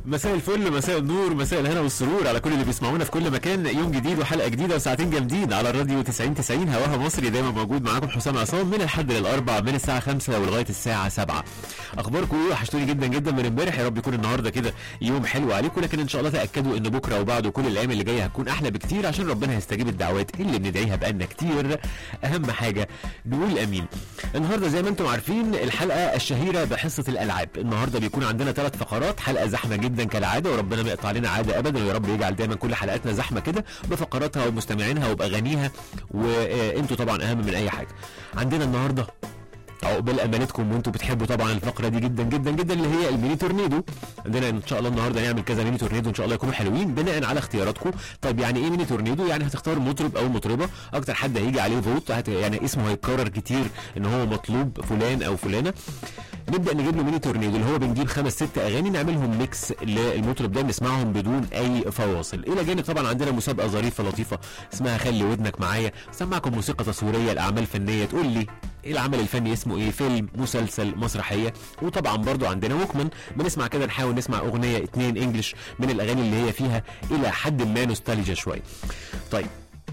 مساء الفل مساء النور مساء الهنا والسرور على كل اللي بيسمعونا في كل مكان يوم جديد وحلقه جديده وساعتين جامدين على الراديو 90 90 هواها مصري دايما موجود معاكم حسام عصام من الحد للاربع من الساعه 5 ولغايه الساعه 7 اخباركم ايه وحشتوني جدا جدا من امبارح يا رب يكون النهارده كده يوم حلو عليكم لكن ان شاء الله تاكدوا ان بكره وبعده وكل الايام اللي جايه هتكون احلى بكتير عشان ربنا يستجيب الدعوات اللي بندعيها بقالنا كتير اهم حاجه نقول امين النهارده زي ما انتم عارفين الحلقه الشهيره بحصه الالعاب النهارده بيكون عندنا ثلاث فقرات حلقه زحمه جدا كالعاده وربنا ما يقطع علينا عاده ابدا ويا رب يجعل دايما كل حلقاتنا زحمه كده بفقراتها ومستمعينها وباغانيها وانتوا طبعا اهم من اي حاجه عندنا النهارده عقبال امانتكم وانتوا بتحبوا طبعا الفقره دي جدا جدا جدا اللي هي الميني تورنيدو عندنا ان شاء الله النهارده نعمل كذا ميني تورنيدو ان شاء الله يكونوا حلوين بناء على اختياراتكم طيب يعني ايه ميني تورنيدو يعني هتختار مطرب او مطربه اكتر حد هيجي عليه فوت هت يعني اسمه هيتكرر كتير ان هو مطلوب فلان او فلانه نبدا نجيب له ميني تورنيدو اللي هو بنجيب خمس ست اغاني نعملهم ميكس للمطرب ده نسمعهم بدون اي فواصل الى جانب طبعا عندنا مسابقه ظريفه لطيفه اسمها خلي ودنك معايا سمعكم موسيقى تصويريه لاعمال فنيه تقول لي ايه العمل الفني اسمه ايه فيلم مسلسل مسرحيه وطبعا برضو عندنا ووكمان بنسمع كده نحاول نسمع اغنيه اتنين انجلش من الاغاني اللي هي فيها الى حد ما نوستالجيا شويه طيب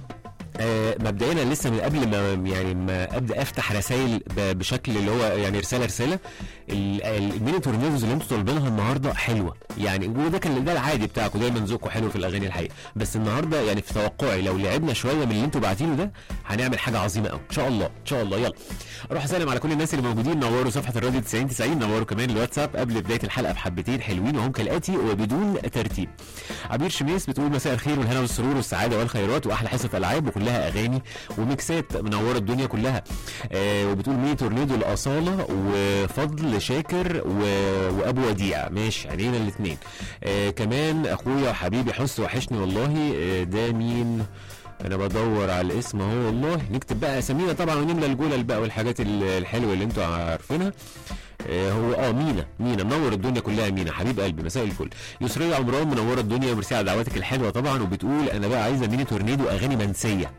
آه مبدئيا أنا لسه من قبل ما يعني ما ابدا افتح رسائل ب- بشكل اللي هو يعني رساله رساله ال- ال- الميني تورنيدوز اللي انتوا طالبينها النهارده حلوه يعني وده كان ده العادي بتاعكم دايما ذوقكم حلو في الاغاني الحقيقه بس النهارده يعني في توقعي لو لعبنا شويه من اللي انتوا باعتينه ده هنعمل حاجه عظيمه قوي ان شاء الله ان شاء الله يلا اروح اسلم على كل الناس اللي موجودين نوروا صفحه الراديو 90 90 نوروا كمان الواتساب قبل بدايه الحلقه بحبتين حلوين وهم كالاتي وبدون ترتيب عبير شميس بتقول مساء الخير والهنا والسرور والسعاده والخيرات واحلى حصه العاب وكلها اغاني وميكسات منوره الدنيا كلها آه وبتقول ميني تورنيدو الاصاله وفضل شاكر و... وابو وديع ماشي علينا الاثنين آه كمان اخويا وحبيبي حس وحشني والله آه ده مين انا بدور على الاسم اهو والله نكتب بقى اسامينا طبعا ونملى الجولة بقى والحاجات ال- الحلوه اللي انتوا عارفينها آه، هو اه مينا مينا منور الدنيا كلها مينا حبيب قلبي مساء الفل يسرية عمران منوره الدنيا وميرسي على دعواتك الحلوه طبعا وبتقول انا بقى عايزه ميني تورنيدو اغاني منسيه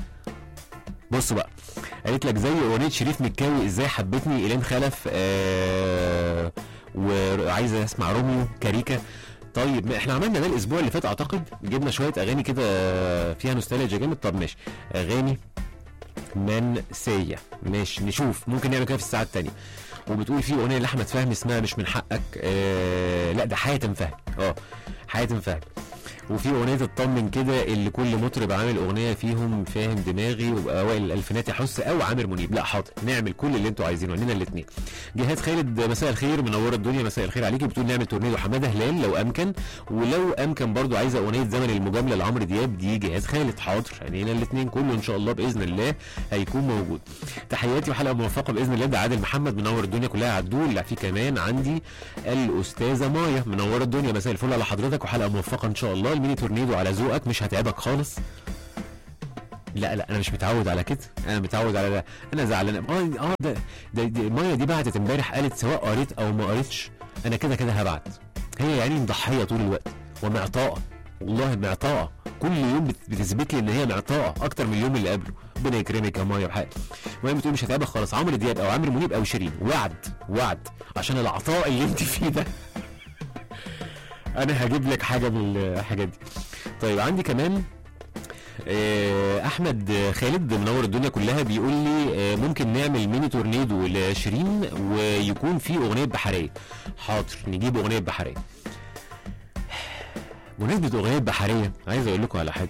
بص بقى قالت لك زي اغنيه شريف مكاوي ازاي حبتني ايلين خلف آه وعايزه اسمع روميو كاريكا طيب ما احنا عملنا ده الاسبوع اللي فات اعتقد جبنا شويه اغاني كده فيها نوستالجيا جامد طب ماشي اغاني منسيه ماشي نشوف ممكن نعمل كده في الساعه الثانيه وبتقول في اغنيه لاحمد فهمي اسمها مش من حقك آه لا ده حاتم فهمي اه حاتم فهمي وفي اغنيه اطمن كده اللي كل مطرب عامل اغنيه فيهم فاهم دماغي واوائل الالفينات يحس او عامر منيب لا حاضر نعمل كل اللي انتوا عايزينه عندنا الاثنين جهاد خالد مساء الخير منوره الدنيا مساء الخير عليكي بتقول نعمل تورنيدو حماده هلال لو امكن ولو امكن برضو عايزه اغنيه زمن المجامله لعمرو دياب دي جهاد خالد حاضر عينينا الاثنين كله ان شاء الله باذن الله هيكون موجود تحياتي وحلقه موفقه باذن الله ده عادل محمد منور الدنيا كلها عدول لا في كمان عندي الاستاذه مايا منوره الدنيا مساء الفل على حضرتك وحلقه موفقه ان شاء الله الميني تورنيدو على ذوقك مش هتعبك خالص لا لا انا مش متعود على كده انا متعود على ده انا زعلان اه اه ده, ده, ده مايا دي بعتت امبارح قالت سواء قريت او ما قريتش انا كده كده هبعت هي يعني مضحيه طول الوقت ومعطاءه والله معطاءه كل يوم بت- بتثبت لي ان هي معطاءه اكتر من اليوم اللي قبله ربنا يكرمك يا مايا بحق وهي بتقول مش هتعبك خلاص عمرو دياب او عامر منيب او شيرين وعد وعد عشان العطاء اللي انت فيه ده انا هجيب لك حاجه من الحاجات دي طيب عندي كمان آه، احمد خالد منور الدنيا كلها بيقول لي آه، ممكن نعمل ميني تورنيدو لشيرين ويكون في اغنيه بحريه حاضر نجيب اغنيه بحريه بمناسبه اغنيه بحريه عايز اقول لكم على حاجه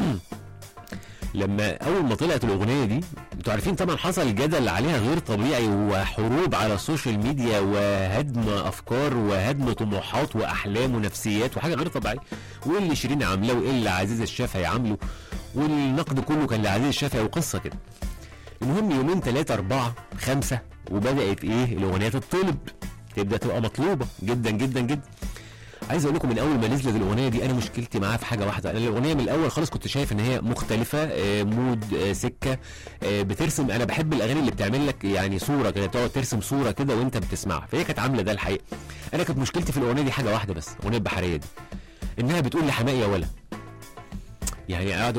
لما اول ما طلعت الاغنيه دي انتوا عارفين طبعا حصل جدل عليها غير طبيعي وحروب على السوشيال ميديا وهدم افكار وهدم طموحات واحلام ونفسيات وحاجه غير طبيعيه وايه اللي شيرين عاملاه وايه اللي عزيز الشافعي عامله والنقد كله كان لعزيز الشافعي وقصه كده المهم يومين ثلاثة أربعة خمسة وبدأت إيه الأغنية تطلب تبدأ تبقى مطلوبة جدا جدا جدا عايز اقول لكم من اول ما نزلت الاغنيه دي انا مشكلتي معاها في حاجه واحده انا الاغنيه من الاول خالص كنت شايف ان هي مختلفه آه، مود آه، سكه آه، بترسم انا بحب الاغاني اللي بتعمل لك يعني صوره كده تقعد ترسم صوره كده وانت بتسمعها فهي كانت عامله ده الحقيقه انا كانت مشكلتي في الاغنيه دي حاجه واحده بس اغنيه البحريه دي انها بتقول لي حماقي يا ولا يعني قاعد اقول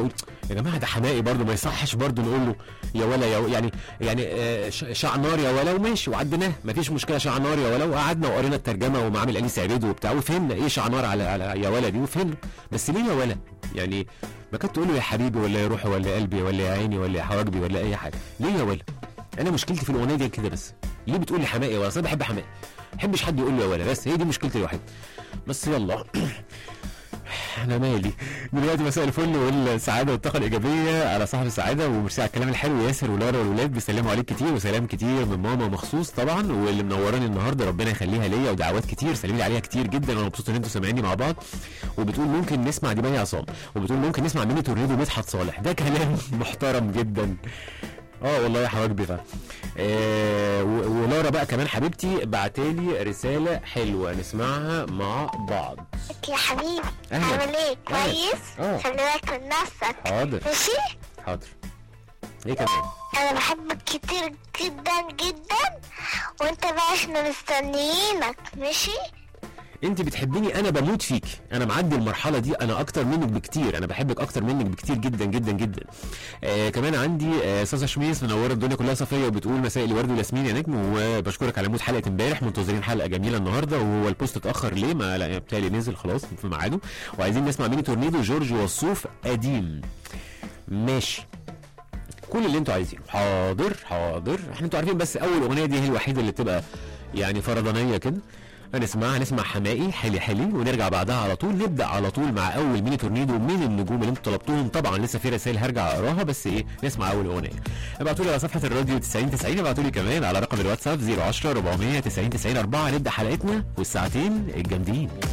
يا جماعه ده حمائي برضه ما يصحش برضه نقول له يا ولا يا و- يعني يعني آه، ش- شع نار يا ولا وماشي وعديناه مفيش مشكله شع نار يا ولا وقعدنا وقرينا الترجمه ومعامل انيس عبيد وبتاع وفهمنا ايه شع نار على, على يا ولا دي وفهمنا بس ليه يا ولا يعني ما كنت تقول له يا حبيبي ولا يا روحي ولا يا قلبي ولا يا عيني ولا يا حواجبي ولا اي حاجه ليه يا ولا انا مشكلتي في الاغنيه دي كده بس ليه بتقول لي حمائي ولا أصل انا بحب حمائي ما بحبش حد يقول لي يا ولا بس هي دي مشكلتي الوحيده بس يلا انا مالي دلوقتي مساء الفل والسعاده والطاقه الايجابيه على صاحب السعاده وميرسي على الكلام الحلو ياسر ولارا والولاد بيسلموا عليك كتير وسلام كتير من ماما مخصوص طبعا واللي منوراني النهارده ربنا يخليها ليا ودعوات كتير سلمي لي عليها كتير جدا وانا مبسوط ان انتوا سامعيني مع بعض وبتقول ممكن نسمع دي عصام وبتقول ممكن نسمع ميني تورنيدو مدحت صالح ده كلام محترم جدا اه والله يا حواجبي فعلا آه و- ولارا بقى كمان حبيبتي بعتالي رساله حلوه نسمعها مع بعض يا حبيبي أهلا. عامل ايه أهلا. كويس آه. خلي بالك من نفسك حاضر ماشي حاضر ايه كمان انا بحبك كتير جدا جدا وانت بقى احنا مستنيينك ماشي انت بتحبيني انا بموت فيك انا معدي المرحله دي انا اكتر منك بكتير انا بحبك اكتر منك بكتير جدا جدا جدا آه كمان عندي آه ساسا شميس منوره الدنيا كلها صفيه وبتقول مساء الورد والياسمين يا نجم وبشكرك على مود حلقه امبارح منتظرين حلقه جميله النهارده وهو البوست اتاخر ليه ما لا بالتالي نزل خلاص في ميعاده وعايزين نسمع ميني تورنيدو جورج وصوف قديم ماشي كل اللي انتوا عايزينه حاضر حاضر احنا انتوا عارفين بس اول اغنيه دي هي الوحيده اللي بتبقى يعني فرضانيه كده هنسمعها هنسمع حمائي حلي حلي ونرجع بعدها على طول نبدا على طول مع اول ميني تورنيدو من النجوم اللي انتوا طلبتوهم طبعا لسه في رسائل هرجع اقراها بس ايه نسمع اول اغنيه ابعتوا لي على صفحه الراديو 90 90 ابعتوا لي كمان على رقم الواتساب 010 400 90 90 4 نبدا حلقتنا والساعتين الجامدين